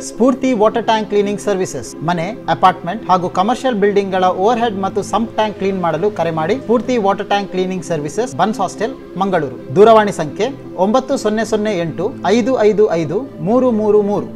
ಸ್ಫೂರ್ತಿ water tank cleaning services ಮನೆ apartment ಹಾಗೂ commercial building ಗಳ ಓವರ್ ಹೆಡ್ ಮತ್ತು ಸಂಪ್ ಟ್ಯಾಂಕ್ ಕ್ಲೀನ್ ಮಾಡಲು ಕರೆ ಮಾಡಿ Spoorthi water tank cleaning services Bunts hostel Mangaluru ದೂರವಾಣಿ ಸಂಖ್ಯೆ ಒಂಬತ್ತು ಸೊನ್ನೆ ಸೊನ್ನೆ ಎಂಟು ಐದು ಐದು ಐದು ಮೂರು ಮೂರು ಮೂರು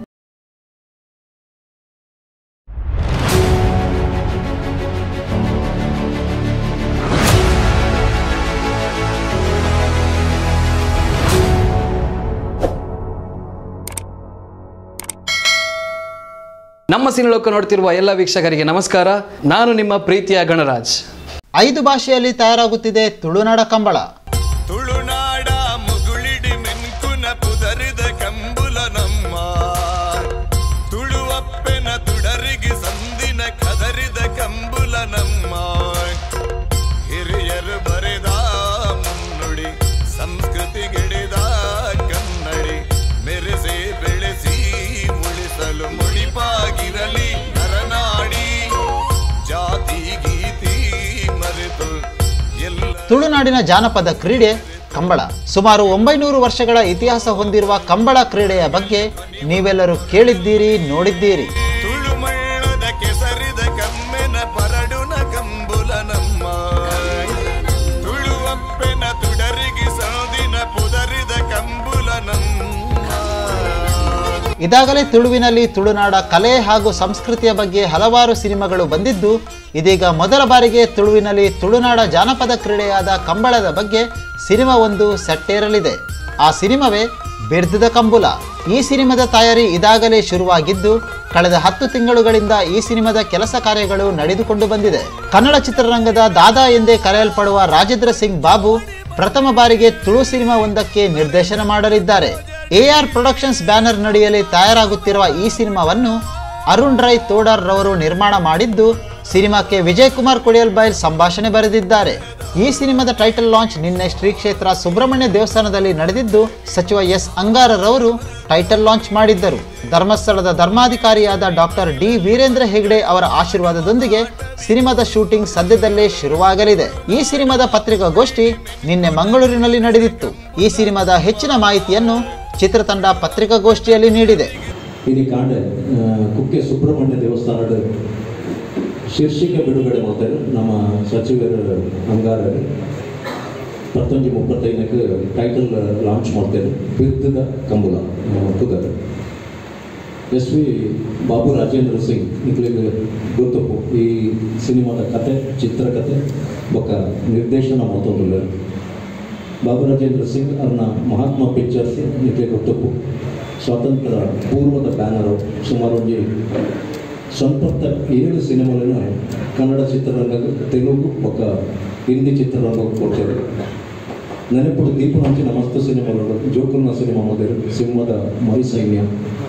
ನಮ್ಮ ಸಿನಿಲೋಕ ನೋಡ್ತಿರುವ ಎಲ್ಲ ವೀಕ್ಷಕರಿಗೆ ನಮಸ್ಕಾರ ನಾನು ನಿಮ್ಮ ಪ್ರೀತಿಯ ಗಣರಾಜ್ ಐದು ಭಾಷೆಯಲ್ಲಿ ತಯಾರಾಗುತ್ತಿದೆ ತುಳುನಾಡ ಕಂಬಳ ತುಳುನಾಡ ಮುಗುಳಿಡಿ ಮೆನ್ಕುನ ಪುದರಿದ ಕಂಬುಲ ನಮ್ಮ ತುಳುವಪ್ಪೆನ ತುಡರಿಗೆ ಸಂದಿನ ಕದರಿದ ಕಂಬುಲ ನಮ್ಮ ಹಿರಿಯರು ಬರೆದ ಮುನ್ನುಡಿ ಸಂಸ್ಕೃತಿ ಗಿಡಿದ ಕನ್ನಡಿ ಮೆರೆಸಿ ಬೆಳೆಸಿ ಉಳಿಸಲು ಮುಡಿಪಾಗಿರಲಿ ನರನಾಡಿ ಜಾತಿ ಗೀತಿ ಮರೆತು ಎಲ್ಲ ತುಳುನಾಡಿನ ಜಾನಪದ ಕ್ರೀಡೆ ಕಂಬಳ ಸುಮಾರು ಒಂಬೈನೂರು ವರ್ಷಗಳ ಇತಿಹಾಸ ಹೊಂದಿರುವ ಕಂಬಳ ಕ್ರೀಡೆಯ ಬಗ್ಗೆ ನೀವೆಲ್ಲರೂ ಕೇಳಿದ್ದೀರಿ ನೋಡಿದ್ದೀರಿ ತುಳುಮಳ್ಳದ ಕೆಸರಿದ ಕಮ್ಮೆನ ಪರಡುನ ಕಂಬುಲ ನಮ್ಮ ತುಳುವಪ್ಪೆನ ತುಡರಿಗೆ ಸಾದಿನ ಪುದರಿದ ಕಂಬುಲ ನಮ್ಮ ಇದಾಗಲೇ ತುಳುವಿನಲ್ಲಿ ತುಳುನಾಡ ಕಲೆ ಹಾಗೂ ಸಂಸ್ಕೃತಿಯ ಬಗ್ಗೆ ಹಲವಾರು ಸಿನಿಮಾಗಳು ಬಂದಿದ್ದು ಇದೀಗ ಮೊದಲ ಬಾರಿಗೆ ತುಳುವಿನಲ್ಲಿ ತುಳುನಾಡ ಜಾನಪದ ಕ್ರೀಡೆಯಾದ ಕಂಬಳದ ಬಗ್ಗೆ ಸಿನಿಮಾ ಒಂದು ಸೆಟ್ಟೇರಲಿದೆ ಆ ಸಿನಿಮಾವೇ ಬಿರ್ದದ ಕಂಬುಲ ಈ ಸಿನಿಮಾದ ತಯಾರಿ ಇದಾಗಲೇ ಶುರುವಾಗಿದ್ದು ಕಳೆದ ಹತ್ತು ತಿಂಗಳುಗಳಿಂದ ಈ ಸಿನಿಮಾದ ಕೆಲಸ ಕಾರ್ಯಗಳು ನಡೆದುಕೊಂಡು ಬಂದಿದೆ ಕನ್ನಡ ಚಿತ್ರರಂಗದ ದಾದಾ ಎಂದೇ ಕರೆಯಲ್ಪಡುವ ರಾಜೇಂದ್ರ ಸಿಂಗ್ ಬಾಬು ಪ್ರಥಮ ಬಾರಿಗೆ ತುಳು ಸಿನಿಮಾ ಒಂದಕ್ಕೆ ನಿರ್ದೇಶನ ಮಾಡಲಿದ್ದಾರೆ ಎಆರ್ ಪ್ರೊಡಕ್ಷನ್ಸ್ ಬ್ಯಾನರ್ ನಡಿಯಲ್ಲಿ ತಯಾರಾಗುತ್ತಿರುವ ಈ ಸಿನಿಮಾವನ್ನು ಅರುಣ್ ರೈ ತೋಡರ್ ರವರು ನಿರ್ಮಾಣ ಮಾಡಿದ್ದು ಸಿನಿಮಾಕ್ಕೆ ವಿಜಯ್ ಕುಮಾರ್ ಕುಡಿಯಲ್ಬೈಲ್ ಸಂಭಾಷಣೆ ಬರೆದಿದ್ದಾರೆ ಈ ಸಿನಿಮಾದ ಟೈಟಲ್ ಲಾಂಚ್ ನಿನ್ನೆ ಶ್ರೀ ಕ್ಷೇತ್ರ ಸುಬ್ರಹ್ಮಣ್ಯ ದೇವಸ್ಥಾನದಲ್ಲಿ ನಡೆದಿದ್ದು ಸಚಿವ ಎಸ್ ಅಂಗಾರರವರು ಟೈಟಲ್ ಲಾಂಚ್ ಮಾಡಿದ್ದರು ಧರ್ಮಸ್ಥಳದ ಧರ್ಮಾಧಿಕಾರಿಯಾದ ಡಾಕ್ಟರ್ ಡಿ ವೀರೇಂದ್ರ ಹೆಗ್ಡೆ ಅವರ ಆಶೀರ್ವಾದದೊಂದಿಗೆ ಸಿನಿಮಾದ ಶೂಟಿಂಗ್ ಸದ್ಯದಲ್ಲೇ ಶುರುವಾಗಲಿದೆ ಈ ಸಿನಿಮಾದ ಪತ್ರಿಕಾಗೋಷ್ಠಿ ನಿನ್ನೆ ಮಂಗಳೂರಿನಲ್ಲಿ ನಡೆದಿತ್ತು ಈ ಸಿನಿಮಾದ ಹೆಚ್ಚಿನ ಮಾಹಿತಿಯನ್ನು ಚಿತ್ರತಂಡ ಪತ್ರಿಕಾಗೋಷ್ಠಿಯಲ್ಲಿ ನೀಡಿದೆ ಇದು ಕಾಂಡೆ ಆ, ಕುಕ್ಕೆ ಸುಬ್ರಹ್ಮಣ್ಯ ದೇವಸ್ಥಾನದ ಶೀರ್ಷಿಕೆ ಬಿಡುಗಡೆ ಮಾಡ್ತಾರೆ ನಮ್ಮ ಸಚಿವರು ಅಂಗಾರರು ಪತ್ತೊಂಜಿ ಮುಪ್ಪತ್ತೈದಕ್ಕೆ ಟೈಟಲ್ ಲಾಂಚ್ ಮಾಡ್ತಾರೆ ಬಿರ್ದದ ಕಂಬುಲ ಕುದರ್ ಎಸ್ ವಿ ಬಾಬು ರಾಜೇಂದ್ರ ಸಿಂಗ್ ಇಕ್ಲಿಗೆ ಗೊತ್ತಪ್ಪು ಈ ಸಿನಿಮಾದ ಕತೆ ಚಿತ್ರಕಥೆ ಬೊಕ್ಕ ನಿರ್ದೇಶನ ಮತ್ತೊಂದು ಬಾಬು ರಾಜೇಂದ್ರ ಸಿಂಗ್ ಅವ್ರನ್ನ ಮಹಾತ್ಮ ಪಿಕ್ಚರ್ಸ್ ನಿಮಗೆ ಗೊತ್ತಪ್ಪು ಸ್ವಾತಂತ್ರ್ಯ ಪೂರ್ವದ ಬ್ಯಾನರು ಸುಮಾರು ಒಂದು ಸ್ವಂತ ಏಳು ಸಿನಿಮಾలను ಕನ್ನಡ ಚಿತ್ರರಂಗ ತೆಲುಗು ఒక ಹಿಂದಿ ಚಿತ್ರರಂಗಕ್ಕೆ ಕೊಡ್ತೇವೆ ನೆನಪುಡು ದೀಪ ಹಂಚಿನ ಮಸ್ತ್ ಸಿನಿಮಾಗಳು ಜೋಕುರ್ನ ಸಿನಿಮಾ ಮೊದಲು ಸಿಂಹದ ಮೈ ಸೈನ್ಯ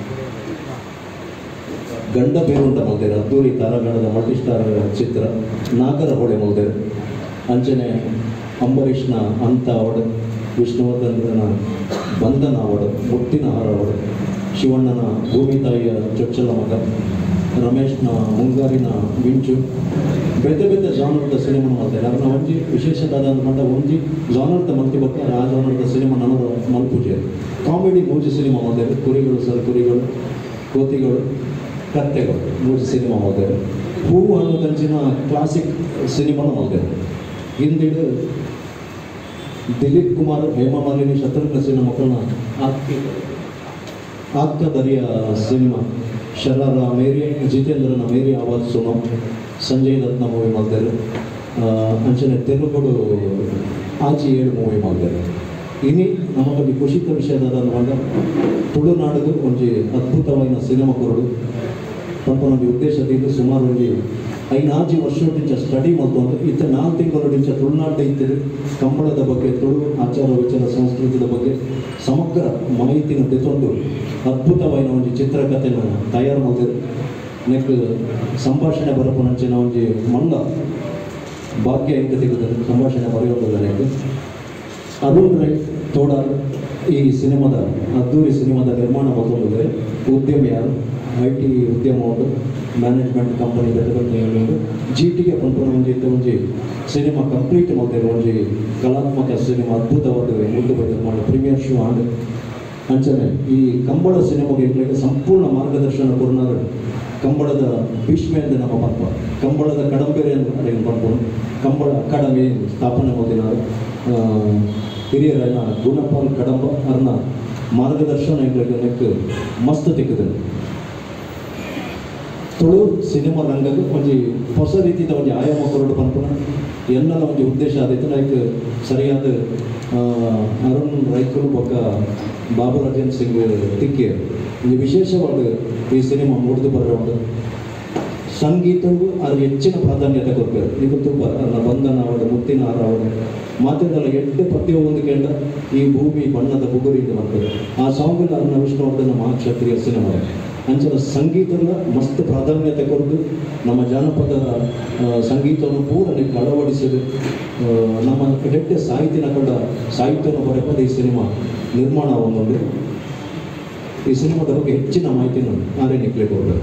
ಗಂಡ ಬೇರುಂಟ ಮೊದಲು ಅದ್ದೂರಿ ತಾರಾಗಣದ ಮಲ್ಟಿ ಸ್ಟಾರ್ ಚಿತ್ರ ನಾಗರ ಹೊಳೆ ಮೊದಲು ಅಂಚನೆ ಅಂಬರೀಷ್ನ ಅಂತ ಅವಡ ವಿಷ್ಣುವರ್ಧನನ ಬಂಧನ ಅವಡ ಮುತ್ತಿನ ಹಾರ ಅವಡ ಶಿವಣ್ಣನ ಭೂಮಿ ತಾಯಿಯ ಚೊಚ್ಚಲ ಮಗ ರಮೇಶ್ನ ಮುಂಗಾರಿನ ಮಿಂಚು ಬೇತೆ ಬೇತೆ ಜಾನರದ ಸಿನಿಮಾ ಮಾಡ್ತಾರೆ ಅದನ್ನ ಒಂಜಿ ವಿಶೇಷವಾದ ಮಟ್ಟ ಒಂಜಿ ಜಾನರದ ಮಂತಿ ಬಗ್ಗೆ ಆ ಜಾನರದ ಸಿನಿಮಾ ನನಗೆ ಮಲ್ಪೂಜೆ ಕಾಮಿಡಿ ಮೂಜಿ ಸಿನಿಮಾ ಮಾಡಿದ್ದಾರೆ ಕುರಿಗಳು ಸರ್ ಕುರಿಗಳು ಕೋತಿಗಳು ಕತ್ತೆಗಳು ಮೂಜಿ ಸಿನಿಮಾ ಮಾಡಿದ್ದಾರೆ ಹೂವು ಹಣ್ಣು ಕಂಚಿನ ಕ್ಲಾಸಿಕ್ ಸಿನಿಮಾನು ಮಾಡಿದ್ದಾರೆ ಹಿಂದಿಡು ದಿಲೀಪ್ ಕುಮಾರ್ ಹೇಮಮಾಲಿನಿ ಶತ್ರುಘ್ನ ಸಿನಿಮಾ ಮಕ್ಕಳನ್ನ ಹಾಕಿ ಆಗ್ತಾ ದರಿಯ ಸಿನಿಮಾ ಶರರ ಮೇರಿ ಜಿತೇಂದ್ರನ ಮೇರಿ ಆವಾಜ್ ಸುನೋ ಸಂಜಯ್ ದತ್ನ ಮೂವಿ ಮಾಡಿದ್ದಾರೆ ಅಂಚನೆ ತೆಲುಗುಡು ಆಚಿ ಏಳು ಮೂವಿ ಮಾಡಿದ್ದಾರೆ ಇನಿ ನಮಗೆ ಖುಷಿತ ವಿಷಯದ ಅನ್ನುವಾಗ ತುಳುನಾಡಿದು ಒಂದು ಅದ್ಭುತವಾದ ಸಿನಿಮಾ ಕೊರಡು ಪಂಪನೊಂದು ಉದ್ದೇಶದಿಂದ ಸುಮಾರು ಒಂದು ಐನಾಜಿ ವರ್ಷದಿಂದ ಸ್ಟಡಿ ಮಾಡ್ಕೊಂಡು ಇತ್ತ ನಾಲ್ಕು ತಿಂಗಳಿಂದ ತುಳುನಾಡು ಇದ್ದರೆ ಕಂಬಳದ ಬಗ್ಗೆ ತುಳು ಆಚಾರ ವಿಚಾರ ಸಂಸ್ಕೃತಿಯ ಬಗ್ಗೆ ಸಮಗ್ರ ಮಾಹಿತಿನ ತೆಗೆದುಕೊಂಡು ಅದ್ಭುತವಾದ ಒಂದು ಚಿತ್ರಕಥೆನ ತಯಾರು ಮಾಡಿದ್ರು ನೆಕ್ ಸಂಭಾಷಣೆ ಬರಪನಂಚಿನ ಒಂದು ಮಲ್ಲ ಭಾಗ್ಯ ಹೆಂಗೆ ತೆಗೆದು ಸಂಭಾಷಣೆ ಬರೆಯೋದಿಲ್ಲ ನೆಕ್ ಅರುಣ್ ರೈ ತೋಡಾರ್ ಈ ಸಿನಿಮಾದ ಅದ್ದೂರಿ ಸಿನಿಮಾದ ನಿರ್ಮಾಣ ಮೊದಲು ಉದ್ಯಮಿ ಯಾರು ಐ ಟಿ ಉದ್ಯಮ ಒಂದು ಮ್ಯಾನೇಜ್ಮೆಂಟ್ ಕಂಪನಿ ಬೆಟ್ಟಬಂದು ಜಿ ಟಿಗೆ ಪಂಪನ ಒಂಜಿ ಇತ್ತು ಒಂಜಿ ಸಿನಿಮಾ ಕಂಪ್ಲೀಟ್ ಮಾಡಿದ್ರು ಒಂಜಿ ಕಲಾತ್ಮಕ ಸಿನಿಮಾ ಅದ್ಭುತವಾದ ಮುಂದೆ ಬಂದು ಮಾಡಿ ಪ್ರೀಮಿಯರ್ ಶೋ ಆಂಡ್ ಅಂಚನೆ ಈ ಕಂಬಳ ಸಿನಿಮಾಗೆ ಇಟ್ಲಿಕ್ಕೆ ಸಂಪೂರ್ಣ ಮಾರ್ಗದರ್ಶನ ಕೊರ್ನಾರು ಕಂಬಳದ ಭೀಷ್ಮೆ ಅಂತ ನಮ್ಮ ಪಂಪ ಕಂಬಳದ ಕಡಂಬೆರೆ ಅಂತ ಅದನ್ನು ಪಂಪನು ಕಂಬಳ ಅಕಾಡೆಮಿ ಸ್ಥಾಪನೆ ಮಾಡಿನಾರು ಹಿರಿಯರನ್ನ ಗುಣಪಾಲ್ ಕಡಂಬ ಅವ್ರನ್ನ ಮಾರ್ಗದರ್ಶನ ಇಟ್ಲಿಕ್ಕೆ ಮಸ್ತ್ ತಿಕ್ಕಿದ್ರು ತುಳು ಸಿನಿಮಾ ರಂಗದ ಒಂಜಿ ಹೊಸ ರೀತಿಯ ಒಂದು ಆಯಾಮ ಕೊರಡು ಪಂಪನ ಎಲ್ಲರ ಒಂದು ಉದ್ದೇಶ ಆದೈತೆ ಲೈಕ್ ಸರಿಯಾದ ಆ, ಅರುಣ್ ರೈಕರು ಬೊಕ್ಕ ಬಾಬುರಾಜನ್ ಸಿಂಗ್ ತಿಕ್ಕಿ ಒಂದು ವಿಶೇಷವಾದ ಈ ಸಿನಿಮಾ ಮೂಡಿದು ಬರೋ ಒಂದು ಸಂಗೀತವು ಅದು ಹೆಚ್ಚಿನ ಪ್ರಾಧಾನ್ಯತೆ ಕೊಡ್ತಾರೆ ಇವತ್ತು ಬ- ಅಲ್ಲ ಬಂಧನ ಅವಳು ಮುತ್ತಿನ ಹಾರ ಅವಳು ಮಾತಿದ್ದಲ್ಲ ಎಡ್ಡೆ ಪ್ರತಿಯೊಂದು ಕೇಂದ್ರ ಈ ಭೂಮಿ ಬಣ್ಣದ ಬುಗುರಿ ಇದು ಬರ್ತದೆ ಆ ಸಾಂಗಲ್ಲಿ ಅದನ್ನ ವಿಷ್ಣುವರ್ಧನ ಮಹಾಕ್ಷತ್ರಿಯ ಸಿನಿಮಾ ಅಂಚನ ಸಂಗೀತದ ಮಸ್ತ್ ಪ್ರಾಧಾನ್ಯತೆ ಕೊಟ್ಟು ನಮ್ಮ ಜಾನಪದ ಆ, ಸಂಗೀತವನ್ನು ಪೂರ ನೀವು ಅಳವಡಿಸಿದೆ ಆ, ನಮ್ಮ ಕೆಟ್ಟ ಸಾಹಿತ್ಯನ ಕಂಡ ಸಾಹಿತ್ಯವನ್ನು ಬರೆಪದ ಈ ಸಿನಿಮಾ ನಿರ್ಮಾಣ ಆಗೊಂಡು ಈ ಸಿನಿಮಾದ ಬಗ್ಗೆ ಹೆಚ್ಚಿನ ಮಾಹಿತಿಯನ್ನು ಆರೇ ನಿಕ್ಲಿಕ್ಕೆ ಹೋಗ್ಬೇಕು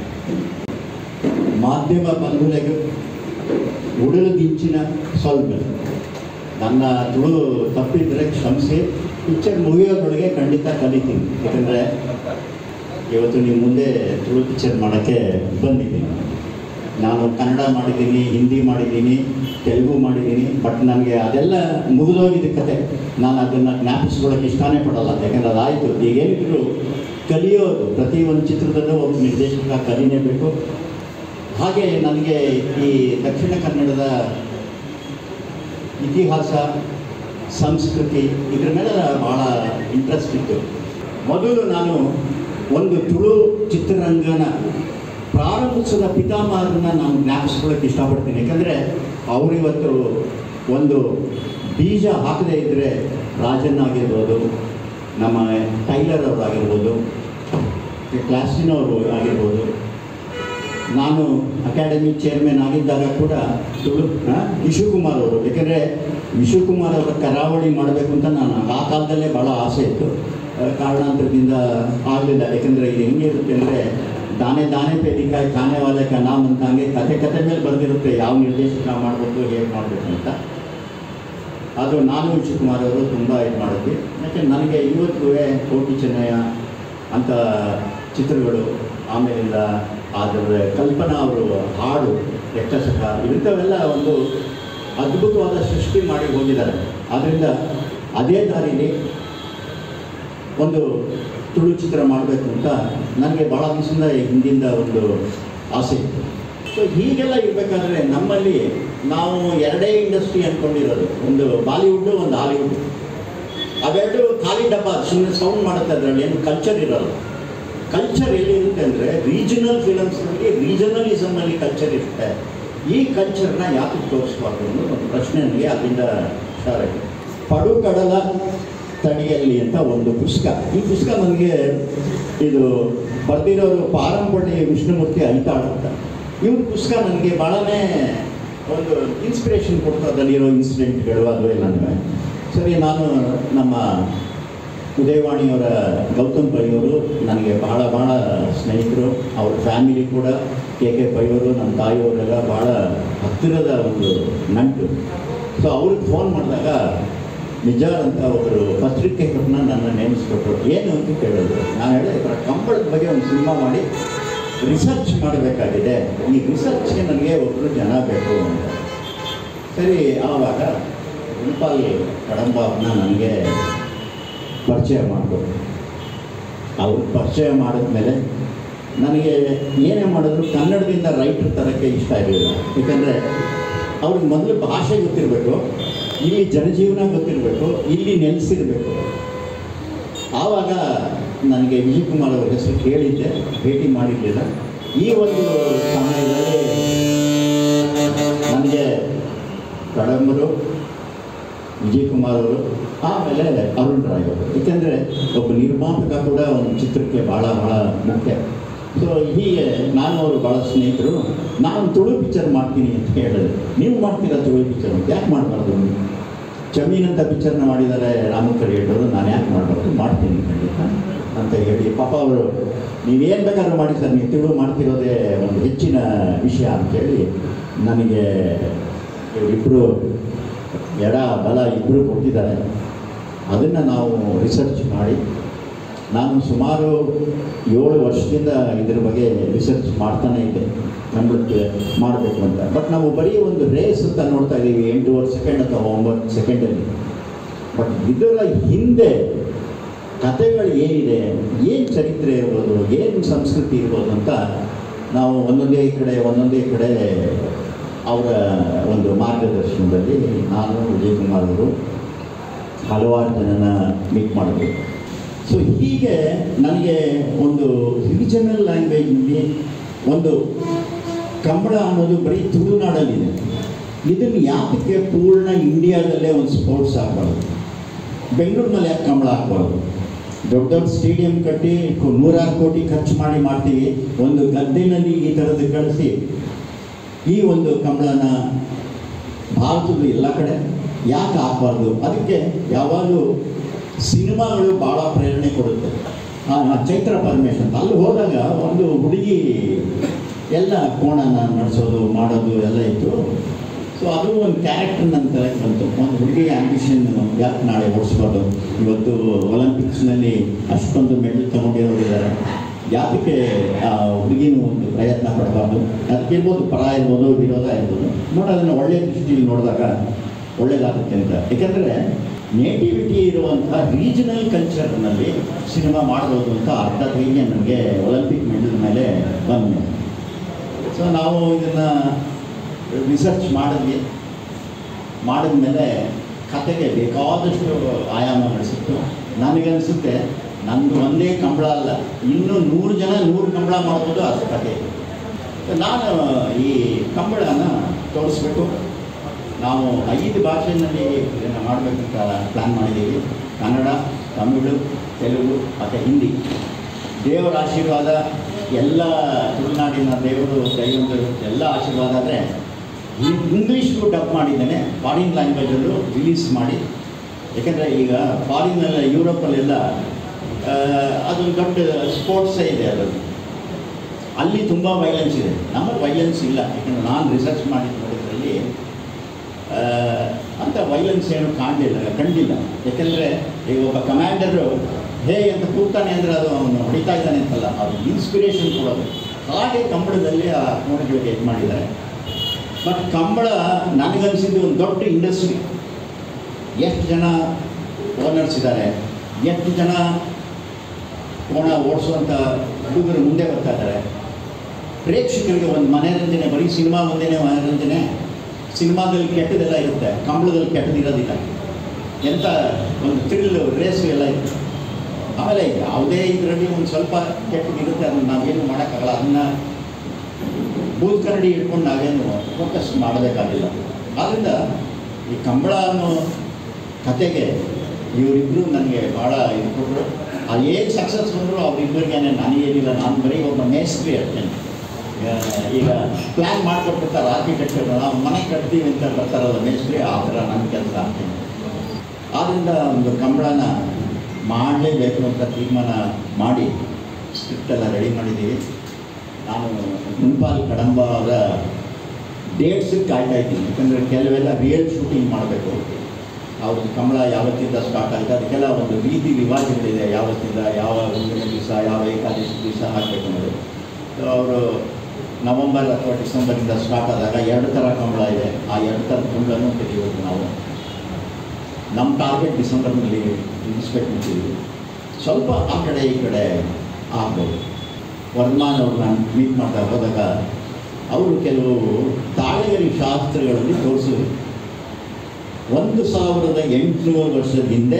ಮಾಧ್ಯಮ ಬಂಧುಗಳಿಗೆ ಉಡಲು ದಿಂಚಿನ ಸೊಲ್ಮೆ ನನ್ನ ತುಳು ತಪ್ಪಿದ್ರೆ ಕ್ಷಮಿಸಿ ಪಿಕ್ಚರ್ ಮುಗಿಯೋದ್ರೊಳಗೆ ಖಂಡಿತ ಕಲಿತೀನಿ ಯಾಕಂದರೆ ಇವತ್ತು ನಿಮ್ಮ ಮುಂದೆ ತುಳು ಪಿಕ್ಚರ್ ಮಾಡೋಕ್ಕೆ ಬಂದಿದ್ದೀನಿ ನಾನು ಕನ್ನಡ ಮಾಡಿದ್ದೀನಿ ಹಿಂದಿ ಮಾಡಿದ್ದೀನಿ ತೆಲುಗು ಮಾಡಿದ್ದೀನಿ ಬಟ್ ನನಗೆ ಅದೆಲ್ಲ ಮುಗಿದೋಗಿದ್ದ ಕತೆ ನಾನು ಅದನ್ನು ಜ್ಞಾಪಿಸ್ಕೊಳ್ಳೋಕೆ ಇಷ್ಟನೇ ಪಡಲ್ಲ ಯಾಕಂದ್ರೆ ಅದಾಯಿತು ಈಗೇನಿದ್ರು ಕಲಿಯೋದು ಪ್ರತಿ ಒಂದು ಚಿತ್ರದಲ್ಲೂ ಒಬ್ಬ ನಿರ್ದೇಶಕ ಕಲಿನೇಬೇಕು ಹಾಗೆ ನನಗೆ ಈ ದಕ್ಷಿಣ ಕನ್ನಡದ ಇತಿಹಾಸ ಸಂಸ್ಕೃತಿ ಇದ್ರ ಮೇಲೆ ಭಾಳ ಇಂಟ್ರೆಸ್ಟ್ ಇತ್ತು ಮೊದಲು ನಾನು ಒಂದು ತುಳು ಚಿತ್ರರಂಗನ ಪ್ರಾರಂಭಿಸಿದ ಪಿತಾಮಹರನ್ನ ನಾನು ಜ್ಞಾಪಿಸ್ಕೊಳ್ಳೋಕೆ ಇಷ್ಟಪಡ್ತೀನಿ ಯಾಕಂದರೆ ಅವರಿವತ್ತು ಒಂದು ಬೀಜ ಹಾಕದೇ ಇದ್ದರೆ ರಾಜನ್ ಆಗಿರ್ಬೋದು ನಮ್ಮ ಟೈಲರ್ ಅವರಾಗಿರ್ಬೋದು ಕ್ಲಾಸಿನವರು ಆಗಿರ್ಬೋದು ನಾನು ಅಕಾಡೆಮಿ ಚೇರ್ಮನ್ ಆಗಿದ್ದಾಗ ಕೂಡ ತುಳು ಆ, ವಿಶುಕುಮಾರ್ ಅವರು ಯಾಕೆಂದರೆ ವಿಶುಕುಮಾರ್ ಅವರ ಕರಾವಳಿ ಮಾಡಬೇಕು ಅಂತ ನಾನು ಆ ಕಾಲದಲ್ಲೇ ಭಾಳ ಆಸೆ ಇತ್ತು ಆ, ಕಾರಣಾಂತರದಿಂದ ಆಗಲಿಲ್ಲ ಯಾಕೆಂದರೆ ಇದು ಹೆಂಗಿರುತ್ತೆ ಅಂದರೆ ದಾನೆ ದಾನೆ ಪೇದಿಕಾಯಿ ಖಾನೆ ವಾಲೆ ಕನಾಮ್ ಅಂತ ಹಂಗೆ ಕತೆ ಕತೆ ಮೇಲೆ ಬರೆದಿರುತ್ತೆ ಯಾವ ನಿರ್ದೇಶಕ ಮಾಡಬೇಕು ಹೇಗೆ ಮಾಡಬೇಕು ಅಂತ ಅದು ನಾನು ವಿಶುಕುಮಾರ್ ಅವರು ತುಂಬ ಇದು ಮಾಡಿದ್ವಿ ಯಾಕೆ ನನಗೆ ಇವತ್ತು ಕೋಟಿ ಚೆನ್ನಯ್ಯ ಅಂತ ಚಿತ್ರಗಳು ಆಮೇಲಿಂದ ಅದರ ಕಲ್ಪನಾ ಅವರು ಹಾಡು ಯಕ್ಷಸಕ ಇಂಥವೆಲ್ಲ ಒಂದು ಅದ್ಭುತವಾದ ಸೃಷ್ಟಿ ಮಾಡಿ ಹೋಗಿದ್ದಾರೆ ಆದ್ದರಿಂದ ಅದೇ ದಾರಿಲಿ ಒಂದು ತುಳು ಚಿತ್ರ ಮಾಡಬೇಕು ಅಂತ ನನಗೆ ಭಾಳ ದಿವಸದಿಂದ ಹಿಂದಿಂದ ಒಂದು ಆಸೆ ಇತ್ತು ಸೊ ಹೀಗೆಲ್ಲ ಇರಬೇಕಾದ್ರೆ ನಮ್ಮಲ್ಲಿ ನಾವು ಎರಡೇ ಇಂಡಸ್ಟ್ರಿ ಅಂದ್ಕೊಂಡಿರೋದು ಒಂದು ಬಾಲಿವುಡ್ಡು ಒಂದು ಹಾಲಿವುಡ್ ಅವೆರಡು ಖಾಲಿ ಡಬ್ಬ ಸುಮ್ಮನೆ ಸೌಂಡ್ ಮಾಡುತ್ತೆ ಅದರಲ್ಲಿ ಏನು ಕಲ್ಚರ್ ಇರೋಲ್ಲ ಕಲ್ಚರ್ ಎಲ್ಲಿರುತ್ತೆ ಅಂದರೆ ರೀಜನಲ್ ಫಿಲಮ್ಸ್ನಲ್ಲಿ ರೀಜನಲಿಸಮಲ್ಲಿ ಕಲ್ಚರ್ ಇರುತ್ತೆ ಈ ಕಲ್ಚರ್ನ ಯಾಕೆ ತೋರಿಸ್ಬಾರ್ದು ಅನ್ನೋ ಒಂದು ಪ್ರಶ್ನೆ ನನಗೆ ಅಲ್ಲಿಂದ ಸ್ಟಾರ್ಟ್ ಆಯಿತು ಪಡುಕಡಲ ತಡಿಯಲ್ಲಿ ಅಂತ ಒಂದು ಪುಸ್ತಕ ಈ ಪುಸ್ತಕ ನನಗೆ ಇದು ಬರೆದಿರೋರು ಪಾರಂಪಳ್ಳಿ ವಿಷ್ಣುಮೂರ್ತಿ ಐತಾಳ್ ಅಂತ ಇವ್ರ ಪುಸ್ತಕ ನನಗೆ ಭಾಳನೇ ಒಂದು ಇನ್ಸ್ಪಿರೇಷನ್ ಕೊಡ್ತು ಅದರಲ್ಲಿರೋ ಇನ್ಸಿಡೆಂಟ್ಗಳು ಅದು ಎಲ್ಲನೂ ಸರಿ ನಾನು ನಮ್ಮ ಉದಯವಾಣಿಯವರ ಗೌತಮ್ ಪೈಯವರು ನನಗೆ ಬಹಳ ಬಹಳ ಸ್ನೇಹಿತರು ಅವ್ರ ಫ್ಯಾಮಿಲಿ ಕೂಡ ಕೆ ಕೆ ಪೈಯವರು ನಮ್ಮ ತಾಯಿಯವರೆಲ್ಲ ಭಾಳ ಹತ್ತಿರದ ಒಂದು ನಂಟು ಸೊ ಅವ್ರಿಗೆ ಫೋನ್ ಮಾಡಿದಾಗ ನಿಜಾರ್ ಅಂತ ಒಬ್ಬರು ಪತ್ರಿಕೆಗಳನ್ನ ನನ್ನ ನೇಮಿಸ್ಕೊಟ್ರು ಏನು ಅಂತ ಕೇಳಿದ್ರು ನಾನು ಹೇಳಿದೆ ಈ ಥರ ಕಂಬಳದ ಬಗ್ಗೆ ಒಂದು ಸಿನಿಮಾ ಮಾಡಿ ರಿಸರ್ಚ್ ಮಾಡಬೇಕಾಗಿದೆ ಈ ರಿಸರ್ಚ್ಗೆ ನನಗೆ ಒಬ್ಬರು ಜನ ಬೇಕು ಅಂತ ಸರಿ ಆವಾಗ ಗುಣಪಾಲ್ ಕಡಂಬ ಅವ್ರನ್ನ ನನಗೆ ಪರಿಚಯ ಮಾಡಿಕೊಟ್ರು ಅವ್ರು ಪರಿಚಯ ಮಾಡಿದ್ಮೇಲೆ ನನಗೆ ಏನೇ ಮಾಡಿದ್ರು ಕನ್ನಡದಿಂದ ರೈಟರ್ ತರಕ್ಕೆ ಇಷ್ಟ ಇರಲಿಲ್ಲ ಯಾಕಂದರೆ ಅವ್ರಿಗೆ ಮೊದಲು ಭಾಷೆ ಗೊತ್ತಿರಬೇಕು ಇಲ್ಲಿ ಜನಜೀವನ ಗೊತ್ತಿರಬೇಕು ಇಲ್ಲಿ ನೆಲೆಸಿರಬೇಕು ಆವಾಗ ನನಗೆ ವಿಜಯ್ ಕುಮಾರ್ ಅವ್ರ ಹೆಸರು ಕೇಳಿದ್ದೆ ಭೇಟಿ ಮಾಡಿರಲಿಲ್ಲ ಈ ಒಂದು ಸಮಯದಲ್ಲಿ ನನಗೆ ಕಡಂಬರು ವಿಜಯ್ ಕುಮಾರ್ ಅವರು ಆಮೇಲೆ ಅರುಣ್ ರಾಯ್ ಅವರು ಏಕೆಂದರೆ ಒಬ್ಬ ನಿರ್ಮಾಪಕ ಕೂಡ ಒಂದು ಚಿತ್ರಕ್ಕೆ ಭಾಳ ಭಾಳ ಮುಖ್ಯ ಸೊ ಹೀಗೆ ನಾನು ಅವರು ಭಾಳ ಸ್ನೇಹಿತರು ನಾನು ತುಳು ಪಿಕ್ಚರ್ ಮಾಡ್ತೀನಿ ಅಂತ ಹೇಳಿದೆ ನೀವು ಮಾಡ್ತೀರಾ ತುಳು ಪಿಕ್ಚರ್ ಅಂತ ಯಾಕೆ ಮಾಡಬಾರ್ದು ಜಮೀನ್ ಅಂತ ಪಿಕ್ಚರ್ನ ಮಾಡಿದ್ದಾರೆ ರಾಮಕರ್ ಅವರು ನಾನು ಯಾಕೆ ಮಾಡಬಾರ್ದು ಮಾಡ್ತೀನಿ ಖಂಡಿತ ಅಂತ ಹೇಳಿ ಪಾಪ ಅವರು ನೀವೇನು ಬೇಕಾದ್ರೂ ಮಾಡಿ ಸರ್ ನೀವು ತಿಳು ಮಾಡ್ತಿರೋದೇ ಒಂದು ಹೆಚ್ಚಿನ ವಿಷಯ ಅಂತೇಳಿ ನನಗೆ ಇವರಿಬ್ಬರು ಎಡ ಬಲ ಇಬ್ಬರು ಕೊಟ್ಟಿದ್ದಾರೆ ಅದನ್ನು ನಾವು ರಿಸರ್ಚ್ ಮಾಡಿ ನಾನು ಸುಮಾರು ಏಳು ವರ್ಷದಿಂದ ಇದ್ರ ಬಗ್ಗೆ ರಿಸರ್ಚ್ ಮಾಡ್ತಾನೆ ಇದ್ದೆ ಕಂಡುತ್ತೆ ಮಾಡಬೇಕು ಅಂತ ಬಟ್ ನಾವು ಬರೀ ಒಂದು ರೇಸ್ ಅಂತ ನೋಡ್ತಾ ಇದ್ದೀವಿ ಎಂಟೂವರೆ ಸೆಕೆಂಡ್ ಅಥವಾ ಒಂಬತ್ತು ಸೆಕೆಂಡಲ್ಲಿ ಬಟ್ ಇದರ ಹಿಂದೆ ಕಥೆಗಳು ಏನಿದೆ ಏನು ಚರಿತ್ರೆ ಇರ್ಬೋದು ಏನು ಸಂಸ್ಕೃತಿ ಇರ್ಬೋದು ಅಂತ ನಾವು ಒಂದೊಂದೇ ಕಡೆ ಒಂದೊಂದೇ ಕಡೆ ಅವರ ಒಂದು ಮಾರ್ಗದರ್ಶನದಲ್ಲಿ ನಾನು ವಿಜಯ್ ಕುಮಾರ್ ಅವರು ಹಲವಾರು ಜನನ ಮೀಟ್ ಮಾಡಿದ್ವಿ ಸೊ ಹೀಗೆ ನನಗೆ ಒಂದು ರೀಜನಲ್ ಲ್ಯಾಂಗ್ವೇಜ್ನಲ್ಲಿ ಒಂದು ಕಂಬಳ ಅನ್ನೋದು ಬರೀ ತುಳುನಾಡಲ್ಲಿದೆ ಇದನ್ನು ಯಾತಕ್ಕೆ ಪೂರ್ಣ ಇಂಡಿಯಾದಲ್ಲೇ ಒಂದು ಸ್ಪೋರ್ಟ್ಸ್ ಆಗಬಾರ್ದು ಬೆಂಗಳೂರಿನಲ್ಲಿ ಯಾಕೆ ಕಂಬಳ ಹಾಕ್ಬಾರ್ದು ದೊಡ್ಡ ದೊಡ್ಡ ಸ್ಟೇಡಿಯಂ ಕಟ್ಟಿ ಕು- ನೂರಾರು ಕೋಟಿ ಖರ್ಚು ಮಾಡಿ ಮಾಡ್ತೀವಿ ಒಂದು ಗದ್ದೆನಲ್ಲಿ ಈ ಥರದ್ದು ಕಳಿಸಿ ಈ ಒಂದು ಕಂಬಳನ ಭಾರತದ ಎಲ್ಲ ಕಡೆ ಯಾಕೆ ಹಾಕ್ಬಾರ್ದು ಅದಕ್ಕೆ ಯಾವಾಗಲೂ ಸಿನಿಮಾಗಳು ಭಾಳ ಪ್ರೇರಣೆ ಕೊಡುತ್ತೆ ಆ, ಆ ಚೈತ್ರ ಪರಮೇಶ್ ಅಂತ ಅಲ್ಲಿ ಹೋದಾಗ ಒಂದು ಹುಡುಗಿ ಎಲ್ಲ ಕೋಣನ ನಡೆಸೋದು ಮಾಡೋದು ಎಲ್ಲ ಇತ್ತು ಸೊ ಅದು ಒಂದು ಕ್ಯಾರೆಕ್ಟರ್ ನನ್ನ ತಲೆಗೆ ಬಂತು ಒಂದು ಹುಡುಗಿ ಆಂಬಿಷನ್ ಯಾಕೆ ನಾಳೆ ಓಡಿಸ್ಬಾರ್ದು ಇವತ್ತು ಒಲಿಂಪಿಕ್ಸ್ನಲ್ಲಿ ಅಷ್ಟೊಂದು ಮೆಡಲ್ ತಗೊಂಡಿರೋರಿದ್ದಾರೆ ಯಾತಕ್ಕೆ ಆ ಹುಡುಗಿನೂ ಒಂದು ಪ್ರಯತ್ನ ಪಡಬಾರ್ದು ಅದಕ್ಕಿರ್ಬೋದು ಪರ ಇರ್ಬೋದು ವಿರೋಧ ಇರ್ಬೋದು ನೋಡಿ ಅದನ್ನು ಒಳ್ಳೆಯ ದೃಷ್ಟಿಯಲ್ಲಿ ನೋಡಿದಾಗ ಒಳ್ಳೇದಾಗುತ್ತೆ ಅಂತ ಯಾಕಂದರೆ ನೇಟಿವಿಟಿ ಇರುವಂಥ ರೀಜನಲ್ ಕಲ್ಚರ್ನಲ್ಲಿ ಸಿನಿಮಾ ಮಾಡ್ಬೋದು ಅಂತ ಅರ್ಧ ಧೈರ್ಯ ನನಗೆ ಒಲಿಂಪಿಕ್ ಮೆಡಲ್ ಮೇಲೆ ಬಂದೆ ಸೊ ನಾವು ಇದನ್ನು ರಿಸರ್ಚ್ ಮಾಡಿದ್ವಿ ಮಾಡಿದ್ಮೇಲೆ ಕತೆಗೆ ಬೇಕಾದಷ್ಟು ಆಯಾಮಗಳು ಸಿಕ್ತು ನನಗನ್ಸುತ್ತೆ ನಂದು ಒಂದೇ ಕಂಬಳ ಅಲ್ಲ ಇನ್ನೂ ನೂರು ಜನ ನೂರು ಕಂಬಳ ಮಾಡ್ಬೋದು ಅದು ಕತೆ ನಾನು ಈ ಕಂಬಳನ ತೋರಿಸ್ಬೇಕು ನಾವು ಐದು ಭಾಷೆಯಲ್ಲಿ ಇದನ್ನು ಮಾಡಬೇಕಂತ ಪ್ಲ್ಯಾನ್ ಮಾಡಿದ್ದೀವಿ ಕನ್ನಡ ತಮಿಳು ತೆಲುಗು ಮತ್ತು ಹಿಂದಿ ದೇವರ ಆಶೀರ್ವಾದ ಎಲ್ಲ ತುಳುನಾಡಿನ ದೇವರು ದೈವಂತರು ಎಲ್ಲ ಆಶೀರ್ವಾದ ಆದರೆ ಇಂಗ್ಲೀಷ್ಗೂ ಡಬ್ ಮಾಡಿದ್ದೇನೆ ಫಾರಿನ್ ಲ್ಯಾಂಗ್ವೇಜಲ್ಲೂ ರಿಲೀಸ್ ಮಾಡಿ ಯಾಕೆಂದರೆ ಈಗ ಫಾರಿನಲ್ಲಿ ಯುರೋಪಲ್ಲೆಲ್ಲ ಆ, ಅದೊಂದು ದೊಡ್ಡ ಸ್ಪೋರ್ಟ್ಸೇ ಇದೆ ಅದರಲ್ಲಿ ಅಲ್ಲಿ ತುಂಬ ವೈಲೆನ್ಸ್ ಇದೆ ನಮ್ಮಲ್ಲಿ ವೈಲೆನ್ಸ್ ಇಲ್ಲ ಯಾಕಂದರೆ ನಾನು ರಿಸರ್ಚ್ ಮಾಡಿ ನೋಡಿದ್ರಲ್ಲಿ ಆ, ಅಂಥ ವೈಲೆನ್ಸ್ ಏನು ಕಾಣಲಿಲ್ಲ ಕಂಡಿಲ್ಲ ಯಾಕೆಂದರೆ ಈಗ ಒಬ್ಬ ಕಮಾಂಡರು ಹೇ ಅಂತ ಕೂಗ್ತಾನೆ ಅಂದರೆ ಅದು ಅವನು ಹೊಡಿತಾ ಇದ್ದಾನೆ ಅಂತಲ್ಲ ಅದು ಇನ್ಸ್ಪಿರೇಷನ್ ಕೊಡೋದು ಹಾಗೆ ಕಂಬಳದಲ್ಲಿ ಆ ಕೋಣಗಳಿಗೆ ಇದು ಮಾಡಿದ್ದಾರೆ ಬಟ್ ಕಂಬಳ ನನಗನ್ಸಿದ್ದು ಒಂದು ದೊಡ್ಡ ಇಂಡಸ್ಟ್ರಿ ಎಷ್ಟು ಜನ ಓನರ್ಸ್ ಇದ್ದಾರೆ ಎಷ್ಟು ಜನ ಕೋಣ ಓಡಿಸುವಂಥ ಹುಡುಗರು ಮುಂದೆ ಬರ್ತಾ ಇದ್ದಾರೆ ಪ್ರೇಕ್ಷಕರಿಗೆ ಒಂದು ಮನೋರಂಜನೆ ಬರೀ ಸಿನಿಮಾ ಒಂದೇನೇ ಮನೋರಂಜನೆ ಸಿನಿಮಾದಲ್ಲಿ ಕೆಟ್ಟದೆಲ್ಲ ಇರುತ್ತೆ ಕಂಬಳದಲ್ಲಿ ಕೆಟ್ಟದಿರೋದಿಲ್ಲ ಎಂಥ ಒಂದು ಥ್ರಿಲ್ ರೇಸು ಎಲ್ಲ ಇರುತ್ತೆ ಆಮೇಲೆ ಯಾವುದೇ ಇದರಲ್ಲಿ ಒಂದು ಸ್ವಲ್ಪ ಕೆಟ್ಟದಿರುತ್ತೆ ಅದನ್ನು ನಾವೇನು ಮಾಡೋಕ್ಕಾಗಲ್ಲ ಅದನ್ನು ಬೂತ್ ಕರಡಿ ಇಟ್ಕೊಂಡು ನಾವೇನು ಫೋಕಸ್ ಮಾಡಬೇಕಾಗಿಲ್ಲ ಆದ್ದರಿಂದ ಈ ಕಂಬಳ ಅನ್ನೋ ಕತೆಗೆ ಇವರಿಬ್ಬರು ನನಗೆ ಭಾಳ ಇದು ಕೊಟ್ಟರು ಅದು ಏನು ಸಕ್ಸಸ್ ಬಂದರೂ ಅವರಿಬ್ಬರಿಗೆ ನನಗೇನಿಲ್ಲ ನಾನು ಬರೀ ಒಬ್ಬ ಮೇಸ್ತ್ರಿ ಅಷ್ಟೇನೆ ಆ, ಈಗ ಪ್ಲ್ಯಾನ್ ಮಾಡಿಕೊಟ್ಟಿರ್ತಾರೆ ಆರ್ಕಿಟೆಕ್ಚರ್ ನಾವು ಮನೆ ಕಟ್ತೀವಿ ಅಂತ ಬರ್ತಾರಲ್ಲ ಮೇಸ್ತ್ರಿ ಆ ಥರ ನನ್ನ ಕೆಲಸ ಆಗ್ತೀನಿ ಆದ್ದರಿಂದ ಒಂದು ಕಂಬಳನ ಮಾಡಲೇಬೇಕು ಅಂತ ತೀರ್ಮಾನ ಮಾಡಿ ಸ್ಕ್ರಿಪ್ಟ್ ಎಲ್ಲ ರೆಡಿ ಮಾಡಿದ್ದೀವಿ ನಾನು ಮುನ್ಪಾಲ್ ಕಡಂಬ ಅವರ ಡೇಟ್ಸಿಗೆ ಕಾಯ್ತಾ ಇದ್ದೀನಿ ಯಾಕಂದರೆ ಕೆಲವೆಲ್ಲ ರಿಯಲ್ ಶೂಟಿಂಗ್ ಮಾಡಬೇಕು ಅವ್ರದ್ದು ಕಮಲ ಯಾವತ್ತಿಂದ ಸ್ಟಾರ್ಟ್ ಆಗಿದೆ ಅದಕ್ಕೆಲ್ಲ ಒಂದು ರೀತಿ ರಿವಾಜುಗಳಿದೆ ಯಾವತ್ತಿಂದ ಯಾವ ಹುಣ್ಣಿಮೆ ದಿವಸ ಯಾವ ಏಕಾದಶಿ ದಿವಸ ಹಾಕಬೇಕು ಅನ್ನೋದು ಸೊ ಅವರು ನವಂಬರ್ ಅಥವಾ ಡಿಸೆಂಬರಿಂದ ಸ್ಟಾರ್ಟ್ ಆದಾಗ ಎರಡು ಥರ ಕಂಬಳ ಇದೆ ಆ ಎರಡು ಥರ ಕಂಬಳನೂ ತೆಗಿಬೇಕು ನಾವು ನಮ್ಮ ಟಾರ್ಗೆಟ್ ಡಿಸೆಂಬರ್ನಲ್ಲಿ ಮುಗಿಸ್ಬೇಕು ಅಂತಿದ್ದೀವಿ ಸ್ವಲ್ಪ ಆ ಕಡೆ ಈ ಕಡೆ ಆಗ್ಬೋದು ವರ್ಮಾನ್ ಅವ್ರನ್ನ ಮೀಟ್ ಮಾಡ್ತಾ ಹೋದಾಗ ಅವರು ಕೆಲವು ತಾಳೆಗರಿ ಶಾಸ್ತ್ರಗಳಲ್ಲಿ ತೋರಿಸಿದ್ರು ಒಂದು ಸಾವಿರದ ಎಂಟುನೂರು ವರ್ಷದ ಹಿಂದೆ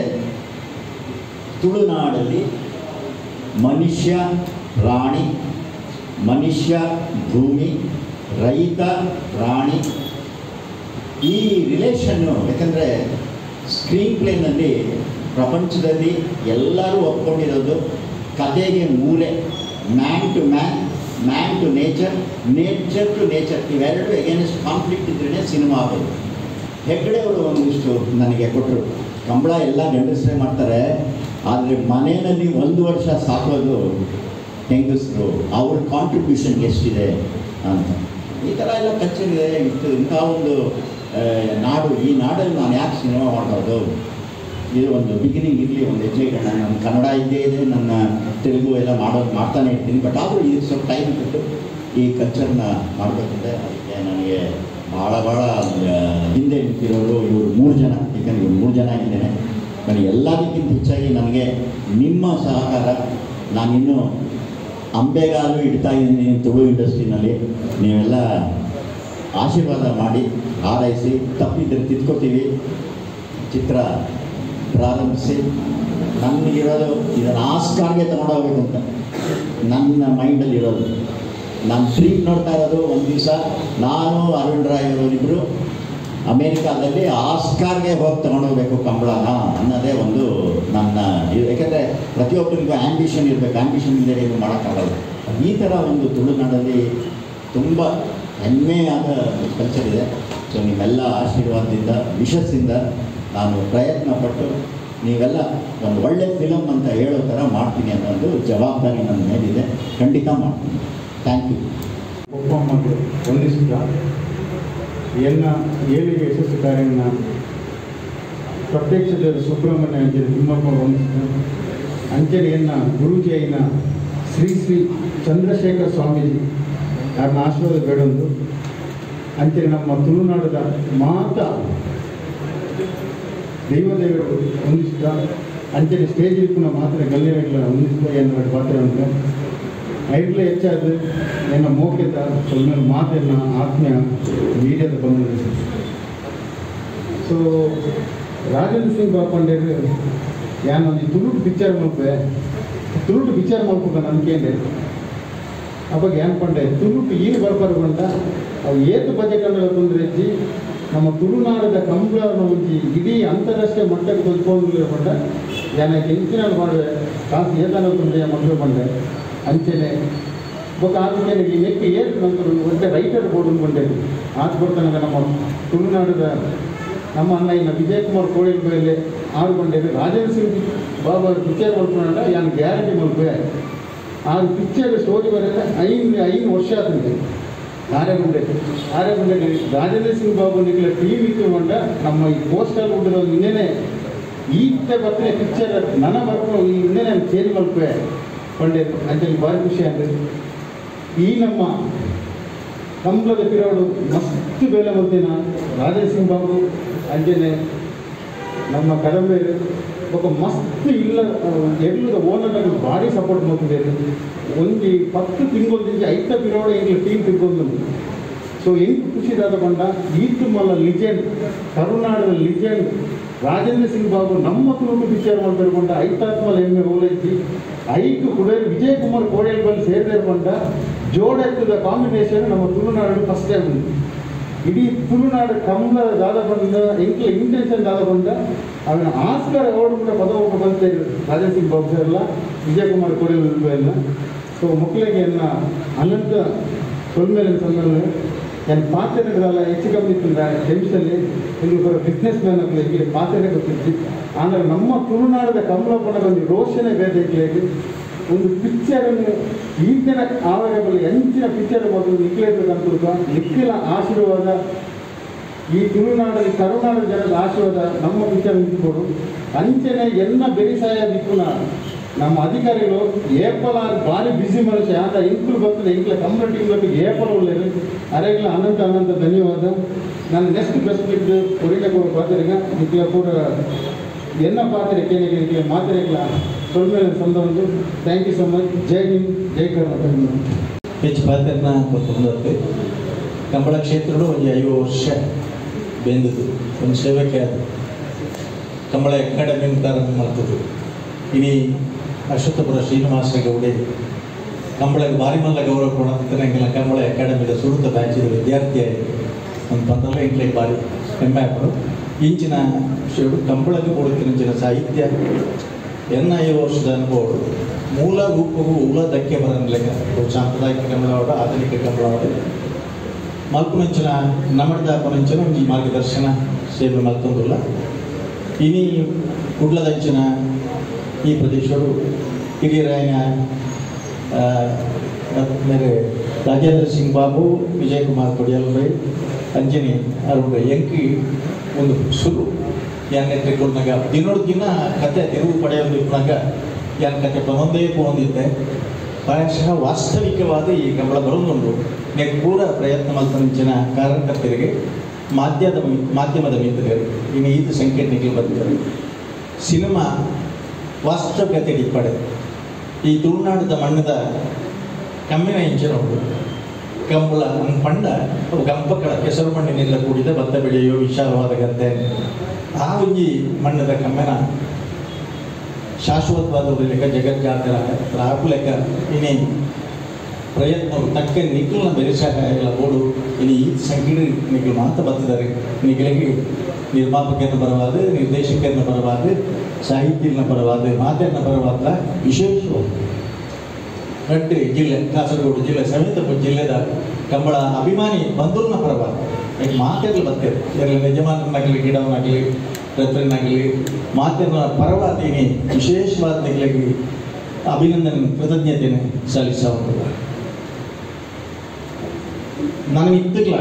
ತುಳುನಾಡಲ್ಲಿ ಮನುಷ್ಯ ಪ್ರಾಣಿ ಮನುಷ್ಯ ಭೂಮಿ ರೈತ ಪ್ರಾಣಿ ಈ ರಿಲೇಷನ್ನು ಯಾಕಂದರೆ ಸ್ಕ್ರೀನ್ ಪ್ಲೇನಲ್ಲಿ ಪ್ರಪಂಚದಲ್ಲಿ ಎಲ್ಲರೂ ಒಪ್ಕೊಂಡಿರೋದು ಕತೆಗೆ ಮೂಲೆ man to man man to nature nature to nature ಇವೆರಡು ಎಗೇನೆಸ್ಟ್ ಕಾನ್ಫ್ಲಿಕ್ಟ್ ಇದ್ರೇ ಸಿನಿಮಾ ಆಗೋದು ಹೆಗ್ಗಡೆ ಅವರು ಒಂದಿಷ್ಟು ನನಗೆ ಕೊಟ್ಟರು ಕಂಬಳ ಎಲ್ಲ ಗಂಡಸರೇ ಮಾಡ್ತಾರೆ ಆದರೆ ಮನೆಯಲ್ಲಿ ಒಂದು ವರ್ಷ ಸಾಕೋದು ಹೆಂಗಸರು ಅವ್ರ ಕಾಂಟ್ರಿಬ್ಯೂಷನ್ ಎಷ್ಟಿದೆ ಅಂತ ಈ ಥರ ಎಲ್ಲ ಕಲ್ಚರ್ ಇದೆ ಇತ್ತು ಇಂಥ ಒಂದು ಆ, ನಾಡು ಈ ನಾಡಲ್ಲಿ ನಾನು ಯಾಕೆ ಸಿನಿಮಾ ಮಾಡಬಾರ್ದು ಇದು ಒಂದು ಬಿಗಿನಿಂಗ್ ಇರಲಿ ಒಂದು ಹೆಜ್ಜೆ ಇಡೋಣ ನನ್ನ ಕನ್ನಡ ಇದ್ದೇ ಇದೆ ನನ್ನ ತೆಲುಗು ಎಲ್ಲ ಮಾಡೋದು ಮಾಡ್ತಾನೆ ಇರ್ತೀನಿ ಬಟ್ ಆದರೂ ಇದು ಸ್ವಲ್ಪ ಟೈಮ್ ಕೊಟ್ಟು ಈ ಕಲ್ಚರ್ನ ಮಾಡಬೇಕಂದ್ರೆ ಅದಕ್ಕೆ ನನಗೆ ಭಾಳ ಭಾಳ ಆ, ಹಿಂದೆ ನಿಂತಿರೋರು ಇವರು ಮೂರು ಜನ ಯಾಕಂದರೆ ಇವ್ರು ಮೂರು ಜನ ಇದ್ದೇನೆ ನನಗೆ ಎಲ್ಲದಕ್ಕಿಂತ ಹೆಚ್ಚಾಗಿ ನನಗೆ ನಿಮ್ಮ ಸಹಕಾರ ನಾನಿನ್ನೂ ಅಂಬೆಗಾಲು ಇಡ್ತಾ ಇದ್ದೀನಿ ತುಳು ಇಂಡಸ್ಟ್ರಿನಲ್ಲಿ ನೀವೆಲ್ಲ ಆಶೀರ್ವಾದ ಮಾಡಿ ಹಾರೈಸಿ ತಪ್ಪಿದ್ರೆ ತಿದ್ಕೋತೀವಿ ಚಿತ್ರ ಪ್ರಾರಂಭಿಸಿ ನನಗಿರೋದು ಇದನ್ನು ಆಸ್ಕಾರ್ಗೆ ತಗೊಂಡೋಗ್ಬೇಕು ಅಂತ ನನ್ನ ಮೈಂಡಲ್ಲಿ ಇರೋದು ನಾನು ಡ್ರೀಮ್ ನೋಡ್ತಾ ಇರೋದು ಒಂದು ದಿವಸ ನಾನು ಅರುಣ್ ರಾಯ್ ಅವರಿಬ್ಬರು ಅಮೇರಿಕಾದಲ್ಲಿ ಆಸ್ಕಾರ್ಗೆ ಹೋಗಿ ತಗೊಂಡೋಗ್ಬೇಕು ಕಂಬಳನ ಅನ್ನೋದೇ ಒಂದು ನನ್ನ ಇದು ಯಾಕೆಂದರೆ ಪ್ರತಿಯೊಬ್ಬರಿಗೂ ಆ್ಯಂಬಿಷನ್ ಇರಬೇಕು ಆ್ಯಂಬಿಷನ್ ಇಲ್ಲದೆ ಏನು ಮಾಡೋಕ್ಕಾಗಲ್ಲ ಈ ಥರ ಒಂದು ತುಳುನಾಡಲ್ಲಿ ತುಂಬ ಹೆಮ್ಮೆಯಾದ ಕಲ್ಚರ್ ಇದೆ ಸೊ ನಿಮ್ಮೆಲ್ಲ ಆಶೀರ್ವಾದದಿಂದ ವಿಶಸ್ಸಿಂದ ನಾನು ಪ್ರಯತ್ನ ಪಟ್ಟು ನೀವೆಲ್ಲ ಒಂದು ಒಳ್ಳೆ ಫಿಲಮ್ ಅಂತ ಹೇಳೋ ಥರ ಮಾಡ್ತೀನಿ ಅನ್ನೋ ಒಂದು ಜವಾಬ್ದಾರಿ ನನ್ನ ಮೇಲಿದೆ ಖಂಡಿತ ಮಾಡ್ತೀನಿ ಥ್ಯಾಂಕ್ ಯು ಒಪ್ಪಮ್ಮಗೆ ವಂದಿಸುತ್ತಾ ಎನ್ನ ಏಳಿಗೆ ಯಶಸ್ಸು ಕಾರ್ಯನ ಪ್ರತ್ಯಕ್ಷದ ಸುಬ್ರಹ್ಮಣ್ಯ ಅಂಜಲಿ ತಿಮ್ಮಪ್ಪ ವಂದಿಸಿದ ಅಂಜಲಿಯನ್ನ ಗುರೂಜಿ అయిన ಶ್ರೀ ಶ್ರೀ ಚಂದ್ರಶೇಖರ್ ಸ್ವಾಮೀಜಿ ಅವ್ರನ್ನ ಆಶೀರ್ವಾದ ಬೇಡೊಂದು ಅಂಚನೆ ನಮ್ಮ ತುಳುನಾಡದ ಮಾತ ದೈವದೇವರು ಹೊಂದಿಸ್ತಾ ಅಂಚನೆ ಸ್ಟೇಜ್ ಇಪ್ಪುನ ಮಾತ್ರ ಗಲ್ಲೆಗಳ ಹೊಂದಿಸ್ತಾ ಎನ್ನುವ ಪಾತ್ರ ಉಂಟು ಐಡ್ಲ ಹೆಚ್ಚಾದ ನನ್ನ ಮೋಕೆದ ಸ್ವಲ್ಪ ಮಾತಿನ ಆತ್ಮೀಯ ಮೀಡಿಯಾದ ಬಂದಿದೆ ಸೊ ರಾಜೇಂದ್ರ ಸಿಂಗ್ ಬಾಪಂಡೇರು ಯಾನೊಂದು ತುಳುಟು ಪಿಕ್ಚರ್ ಮಲ್ಪೆ ತುಳುಟು ಪಿಕ್ಚರ್ ಮಲ್ಪಕ ನನ್ಕೇಂದೆ ಅವಾಗ ಏನು ಪಂಡೆ ತುಳುಟು ಏನು ಬರ್ಬಾರು ಬಂದ ಅವು ಏತು ಬಜೆಟ್ ಅನ್ನೋ ತೊಂದರೆ ಇಜ್ಜಿ ನಮ್ಮ ತುಳುನಾಡದ ಕಂಬಳನ ಒಂಜಿ ಇಡೀ ಅಂತಾರಾಷ್ಟ್ರೀಯ ಮಟ್ಟಕ್ಕೆ ತೊಂದ್ಕೊಂಡು ಬಂದ ಯಾನ ಹೆಂಚಿನ ಮಾಡುವೆ ಕಾಸು ಏತನ ತೊಂದರೆ ಮದುವೆ ಬಂದೆ ಅಂಚೆನೆ ఒక ఆమె ఈ నెక్కి ఏడు ನಂತರ ಒಂದೇ ರೈಟರ್ ಬೋರ್ಡ್ ಅನ್ಕೊಂಡೇವೆ ಆತ ಬರ್ತಾನೆ ನಮ್ಮ ತುಳುನಾಡದ ನಮ್ಮ ಅಣ್ಣ ಇನ್ನ ವಿಜಯ್ ಕುಮಾರ್ ಕೋಳಿಲ್ ಮೇಲೆ ಆರು ಬಂಡೇವೆ ರಾಜೇಂದ್ರ ಸಿಂಗ್ ಬಾಬಾ ಪಿಕ್ಚರ್ ಮಾಡ್ಕೊಂಡ ಯಾನ್ ಗ್ಯಾರಂಟಿ ಮಲ್ಪೆ ಆ ಪಿಕ್ಚರ್ ಸ್ಟೋರಿ ಬರೆದ ಐದು ಐದು ವರ್ಷ ಆತಂತೆ ಆರೆಗುಂಡೆ ಆರೆಗುಂಡೆ ರಾಜೇಂದ್ರ ಸಿಂಗ್ ಬಾಬು ನಿಗ್ಲ ಟೀಮ್ ಇಟ್ಟುಕೊಂಡ ನಮ್ಮ ಈ ಪೋಸ್ಟಲ್ ಉಡ್ಡಿರೋ ಇನ್ನೇನೆ ಈತ ಬತ್ತನೆ ಪಿಕ್ಚರ್ ನನ್ನ ಬರ್ಕೊಂಡು ಈ ಇನ್ನೇನೆ ಚೇಂಜ್ ಮಲ್ಪೆ ಪಂಡೆ ಅಂತೇಳಿ ಭಾರಿ ಖುಷಿ ಅಂದರೆ ಈ ನಮ್ಮ ಕಂಬಳದ ಪಿರೋಡು ಮಸ್ತ್ ಬೇಲೆ ಬರ್ತೀನ ರಾಜೇಶ್ ಸಿಂಗ್ ಬಾಬು ಅಂಜನೆ ನಮ್ಮ ಕಡಂಬೇರು ఒక ಮಸ್ತ್ ಇಲ್ಲ ಎಗ್ಲದ ಓನರ್ ಭಾರಿ ಸಪೋರ್ಟ್ ಮಾಡ್ತಿದ್ದಾರೆ ಒಂಜಿ ಪತ್ತು ತಿಂಗಳದಿಂದ ಐತ ಪಿರೋಡ ಎಂಗ್ಲ ಟೀಮ್ ತಿಳ್ಕೊಂಡು ಸೊ ಎಂಟು ಖುಷಿದಾದ ಬಂಡ ಈತು ಮಲ್ಲ ಲಿಜೆಂಡ್ ಕರುನಾಡದ ಲಿಜೆಂಡ್ ರಾಜೇಂದ್ರ ಸಿಂಗ್ ಬಾಬು ನಮ್ಮ ತುಳುಕು ಪಿಕ್ಚರ್ ಮಾಡ್ತಿರ್ಕೊಂಡ ಐತಾತ್ಮಲ ಎಮ್ಮೆ ರೋಲೈತಿ ಐದು ಕುಡೇರು ವಿಜಯ್ ಕುಮಾರ್ ಕೋಡೇಲ್ ಬಂದು ಸೇರಿದ್ರೆ ಬಂಡ ಜೋಡೆತ್ತದ ಕಾಂಬಿನೇಷನ್ ನಮ್ಮ ತುಳುನಾಡು ಫಸ್ಟ್ ಟೈಮ್ ఉంది ಇಡೀ ತುಳುನಾಡು ಕಮಲ ದಾದ ಬಂದ ಎಂಕ್ಲ ಇಂಟೆನ್ಷನ್ ದಾದ ಬಂದ ಅವನ ಆಸ್ಕರ್ ಅವಾರ್ಡ್ ಕೂಡ ಪದ ಒಬ್ಬ ಬಂತೇರು ರಾಜಾ ಸಿಂಗ್ ಬಾಬು ಸರ್ ಎಲ್ಲ ವಿಜಯಕುಮಾರ್ ಕೋಡೇಲ್ ಎಲ್ಲ ಸೊ ಮಕ್ಕಳಿಗೆ ಎನ್ನ ಅನಂತ ಸೊಲ್ಮೇಲೆ ಸಂದರ್ಭ ಏನು ಪಾತ್ರೆಗಳೆಲ್ಲ ಹೆಚ್ಚು ಕಮ್ಮಿ ಇತ್ತಿಲ್ಲ ಜೆಮ್ಸಲ್ಲಿ ಇಲ್ಲಿ ಬರೋ ಬಿಸ್ನೆಸ್ ಮ್ಯಾನ್ ಆಗಲಿ ಇಲ್ಲಿ ಪಾತ್ರೆ ಗೊತ್ತಿತ್ತು ಆದರೆ ನಮ್ಮ ತುಳುನಾಡದ ಕಮಲಪ್ಪನ ಒಂದು ರೋಷನೆ ಬೇರೆ ಇಟ್ಲೇಗೆ ಒಂದು ಪಿಕ್ಚರನ್ನು ಈಗಿನ ಅವೈಲಬಲ್ ಎಂಚಿನ ಪಿಕ್ಚರ್ ಮೊದಲು ನಿಕ್ಲೇಬೇಕಂತ ನಿಖಿಲ ಆಶೀರ್ವಾದ ಈ ತುಳುನಾಡಲ್ಲಿ ಕರುನಾಡ ಜನದ ಆಶೀರ್ವಾದ ನಮ್ಮ ಪಿಕ್ಚರ್ ನಿಂತುಕೊಡು ಅಂಚನೆ ಎನ್ನ ಬೆರಿಸಾಯ ದಿಕ್ಕುನ ನಮ್ಮ ಅಧಿಕಾರಿಗಳು ಏಪಲ ಭಾರಿ ಬಿಸಿ ಮನುಷ್ಯ ಅಂತ ಇಂಕ್ಲು ಬರ್ತದೆ ಇಂಕ್ಲ ಕಂಬಳ ಟೀಮ್ಗಳಿಗೆ ಏಪಲ ಒಳ್ಳೆಯದು ಅರೆಗ್ಲ ಅನಂತ ಅನಂತ ಧನ್ಯವಾದ ನಾನು ನೆಕ್ಸ್ಟ್ ಪ್ರೆಸ್ ಮೀಟ್ ಕೊರಿಲೆ ಕೂಡ ಪಾತ್ರೆಗ ನಿಕ್ಲ ಪೂರ ಎನ್ನ ಪಾತ್ರೆ ಕೇಳಿಗೆ ನಿಕ್ಲ ಮಾತ್ರೆಗಳ ಸೊಲ್ಮೇಲೆ ಸಂದೊಂದು ಥ್ಯಾಂಕ್ ಯು ಸೊ ಮಚ್ ಜೈ ಹಿಂದ್ ಜೈ ಕರ್ನಾಟಕ ಹೆಚ್ಚು ಪಾತ್ರನ ಕೊಟ್ಟು ಕಂಬಳ ಕ್ಷೇತ್ರಡು ಒಂದು ಐದು ವರ್ಷ ಬೆಂದದು ಒಂದು ಸೇವಕ್ಕೆ ಅದು ಕಂಬಳ ಅಕಾಡೆಮಿ ಪ್ರಾರಂಭ ಮಾಡ್ತದ್ದು ಇಡೀ ಅಶ್ವತ್ಥಪುರ ಶ್ರೀನಿವಾಸ ಗೌಡೆ ಕಂಬಳಕ್ಕೆ ಭಾರಿ ಮಲ್ಲ ಗೌರವ ಕೊಡೋದಕ್ಕೆ ನಂಗೆಲ್ಲ ಕಂಬಳ ಅಕಾಡೆಮಿದ ಸುರುತ ಬ್ಯಾಚಿದ ವಿದ್ಯಾರ್ಥಿಯಾಗಿ ಒಂದು ಪಂದ್ರಲ್ಲ ಇಂಗ್ಲಿಗೆ ಭಾರಿ ಹೆಮ್ಮೆ ಹಾಕೋದು ಇಂಚಿನ ವಿಷಯಗಳು ಕಂಬಳಕ್ಕೆ ಕೊಡುತ್ತಿನ ಸಾಹಿತ್ಯ ಎನ್ನ ಐದು ವರ್ಷದ ಅನುಭವ ಮೂಲ ರೂಪವು ಮೂಲ ಧಕ್ಕೆ ಬರಲಿಲ್ಲ ಸಾಂಪ್ರದಾಯಿಕ ಕಂಬಳವಾಡ ಆಧುನಿಕ ಕಂಬಳವಾಡ ಮಲ್ಪುನಂಚಿನ ನಮ್ಮದ ಪುನಂಚಿನ ಈ ಮಾರ್ಗದರ್ಶನ ಸೇವೆ ಮಲ್ತೊಂದಿಲ್ಲ ಇನಿ ಕುಡ್ಲದಂಚಿನ ಈ ಪ್ರದೇಶಗಳು ಹಿರಿಯರಾಯನ ಮೇರೆ ರಾಜೇಂದ್ರ ಸಿಂಗ್ ಬಾಬು ವಿಜಯ್ ಕುಮಾರ್ ಕೊಡಿಯಲ್ ಬೈ ಅಂಜನಿ ಅರುಣ ಎಂಕಿ ಒಂದು ಸುರು ಯಾನ್ ಎತ್ತಿಕೊಂಡಾಗ ದಿನೋಡ್ ದಿನ ಕತೆ ತಿರುವು ಪಡೆಯೋದು ಇಪ್ಪನಾಗ ಯಾನ್ ಕತೆ ಒಂದೇ ಪೋಂದಿದ್ದೆ ಪ್ರಾಯಶಃ ವಾಸ್ತವಿಕವಾದ ಈ ಕಂಬಳ ಬರೋದುಂಟು ನೆಕ್ ಪೂರ ಪ್ರಯತ್ನ ಮಲ್ಪಂಚಿನ ಕಾರ್ಯಕರ್ತರಿಗೆ ಮಾಧ್ಯಮದ ಮಾಧ್ಯಮದ ಮಿತ್ರರು ಇನ್ನು ಈತ ಸಂಕೇತಕ್ಕೆ ಬಂದಿದ್ದಾರೆ ಸಿನಿಮಾ ವಾಸ್ತವಿಕತೆ ಇಪ್ಪಡೆ ಈ ತುಳುನಾಡದ ಮಣ್ಣದ ಕಮ್ಮಿನ ಇಂಚಿನವರು ಕಂಬಳ ಅಂದ್ ಪಂಡ ಅವು ಗಂಪಕಳ ಕೆಸರು ಮಣ್ಣಿನಿಂದ ಕೂಡಿದ ಭತ್ತ ಬೆಳೆಯುವ ವಿಶಾಲವಾದ ಗದ್ದೆ ಆ ಒಂಜಿ ಮಣ್ಣದ ಕಮ್ಮಿನ ಶಾಶ್ವತವಾದ ಒಂದು ಲೆಕ್ಕ ಜಗಜ್ಜಾತರ ರಾಪು ಲೆಕ್ಕ ಇನಿ ಪ್ರಯತ್ನ ತಕ್ಕ ನಿಖಿಲ್ನ ಬೆರೆಸಾಗ ಎಲ್ಲ ಓಡು ಇನಿ ಈ ಸಂಕೀರ್ಣ ನಿಖಿಲ್ ಮಾತ್ರ ಬರ್ತದಾರೆ ನಿಖಿಲಿಗೆ ನಿರ್ಮಾಪಕರನ್ನ ಬರವಾದ ನಿರ್ದೇಶಕರನ್ನ ಬರವಾದ ಸಾಹಿತ್ಯನ ಬರವಾದ ಮಾತನ್ನ ಬರವಾದ ವಿಶೇಷವಾಗಿ ಗಟ್ಟಿ ಜಿಲ್ಲೆ ಕಾಸರಗೋಡು ಜಿಲ್ಲೆ ಸಮೇತ ಜಿಲ್ಲೆದ ಕಂಬಳ ಅಭಿಮಾನಿ ಬಂಧುರ್ನ ಪರವಾದ ಈಗ ಮಾತೆಲ್ಲ ಬರ್ತೇವೆ ಎಲ್ಲ ಯಜಮಾನನಾಗಲಿ ಗಿಡವನಾಗಲಿ ರತ್ನಾಗಲಿ ಮಾತಿನ ಪರವಾದೀನಿ ವಿಶೇಷವಾದ ನಿಗಳಿಗೆ ಅಭಿನಂದನೆ ಕೃತಜ್ಞತೆಯನ್ನು ಸಲ್ಲಿಸಬಹುದು ನನಗೆ ಇದ್ದಕ್ಲ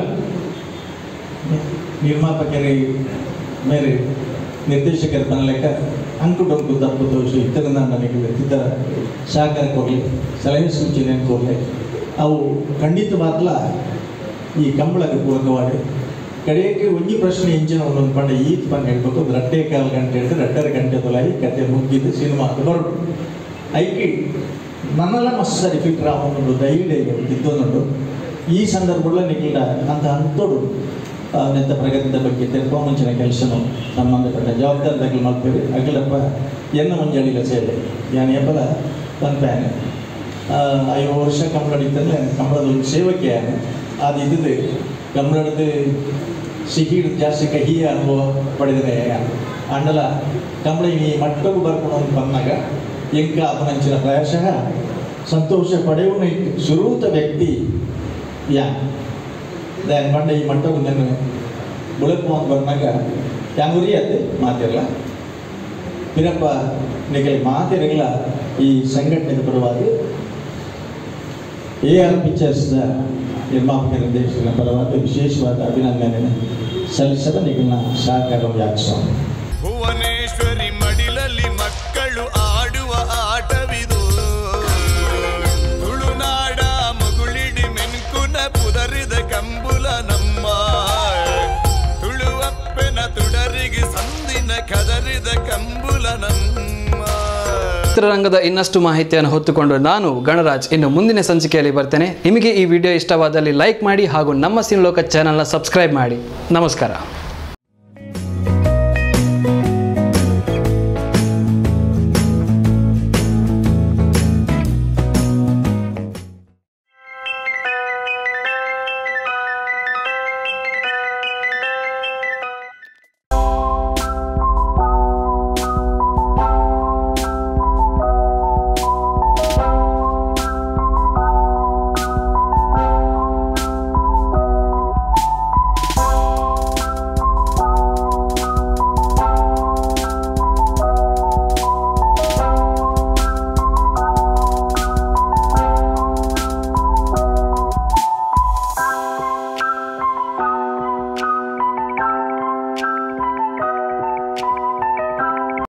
ನಿರ್ಮಾಪಕರ ಮೇಲೆ ನಿರ್ದೇಶಕರ ತನ್ನ ಲೆಕ್ಕ ಅಂಕು ಡೊಂಕು ತಪ್ಪು ತೋರಿಸಿ ಇತರನ್ನ ನನಗೆ ಇತರ ಸಹಕಾರ ಕೊಡಲಿ ಸಲಹೆ ಸೂಚನೆ ಕೊಡಲಿ ಅವು ಖಂಡಿತವಾಗ್ಲ ಈ ಕಂಬಳಕ್ಕೆ ಪೂರಕವಾಗಿ ಕಡೆಗೆ ಒಂಜಿ ಪ್ರಶ್ನೆ ಇಂಚಿನ ಒಂದೊಂದು ಪಂಡ ಈತ್ ಪಂಡ ಹೇಳ್ಬೇಕು ಒಂದು ರಟ್ಟೆ ಕಾಲು ಗಂಟೆ ಹೇಳಿದ್ರೆ ರಟ್ಟರ ಗಂಟೆ ತೊಲಾಯಿ ಕತೆ ಮುಗಿದು ಸಿನಿಮಾ ಹೊರಟು ಐಕಿ ನನ್ನೆಲ್ಲ ಮಸ್ತ್ ಸರಿ ಫಿಲ್ಟರ್ ಅವನೊಂದು ಧೈರ್ಯ ಇದ್ದೊಂದುಂಟು ಈ ಸಂದರ್ಭದಲ್ಲಿ ನಿಖಿಲ ಅಂತ ಅಂತೋಡು ನೆತ್ತ ಪ್ರಗತಿದ ಬಗ್ಗೆ ತೆರಪೋಮಂಚಿನ ಕೆಲಸನು ಸಂಬಂಧಪಟ್ಟ ಜವಾಬ್ದಾರಿ ತಗಲು ಮಾಡ್ತೇವೆ ಅಗಲಪ್ಪ ಎನ್ನ ಮುಂಜಾಳಿಲ ಸೇವೆ ಯಾನ್ ಎಬ್ಬಲ ಪನ್ಪ್ಯಾನೆ ಐದು ವರ್ಷ ಕಂಬಳ ಹಿಡಿತಂದ್ರೆ ಕಂಬಳದ ಒಂದು ಸೇವಕ್ಕೆ ಅದು ಇದ್ದದೆ ಕಂಬಳದ ಸಿಹಿ ಜಾಸ್ತಿ ಕಹಿ ಅನುಭವ ಪಡೆದರೆ ಅಂಡಲ ಕಂಬಳ ಈ ಮಟ್ಟವು ಬರ್ಕೊಂಡು ಬಂದಾಗ ಎಂಕ ಅಪನಂಚಿನ ಪ್ರಾಯಶಃ ಸಂತೋಷ ಪಡೆಯುವ ಸುರೂತ ವ್ಯಕ್ತಿ ಯಾ దాని పంట ఈ మంట ఉందని బుళకపోన్ ಬಂದಾಗ ಯಾನ್ ಉರಿಯತ್ತೆ ಮಾತಿರಲ್ಲ ಪಿರಪ್ಪ ನಿಗಲಿ ಮಾತಿರಲ್ಲ ಈ ಸಂಘಟನೆದ ಪರವಾಗಿ ಎ ಆರ್ ಪಿಕ್ಚರ್ಸ್ನ ನಿರ್ಮಾಪಕ ನಿರ್ದೇಶಕರ ಪರವಾಗಿ ವಿಶೇಷವಾದ ಅಭಿನಂದನೆ ಸಲ್ಲಿಸದ ನಿಗಲಿನ ಸಹಕಾರ ಯಾಚಿಸೋಣ ಭುವನೇಶ್ವರಿ ಮಡಿಲಲ್ಲಿ ಮಕ್ಕಳು ಆಡುವ ಆಟವಿದು ತುಳುನಾಡ ಮಗುಳಿಡಿ ಮೆನ್ಕುನ ಪುದರಿದ ಕಂಬುಲ ನಮ್ಮ ತುಳುವಪ್ಪೆನ ತುಡರಿಗೆ ಸಂದಿನ ಕದರಿದ ಕಂಬುಲ ನಮ್ಮ ಚಿತ್ರರಂಗದ ಇನ್ನಷ್ಟು ಮಾಹಿತಿಯನ್ನು ಹೊತ್ತುಕೊಂಡು ನಾನು ಗಣರಾಜ್ ಇನ್ನು ಮುಂದಿನ ಸಂಚಿಕೆಯಲ್ಲಿ ಬರ್ತೇನೆ ನಿಮಗೆ ಈ ವಿಡಿಯೋ ಇಷ್ಟವಾದಲ್ಲಿ ಲೈಕ್ ಮಾಡಿ ಹಾಗೂ ನಮ್ಮ ಸಿನ್ಲೋಕ ಚಾನಲ್ನ ಸಬ್ಸ್ಕ್ರೈಬ್ ಮಾಡಿ ನಮಸ್ಕಾರ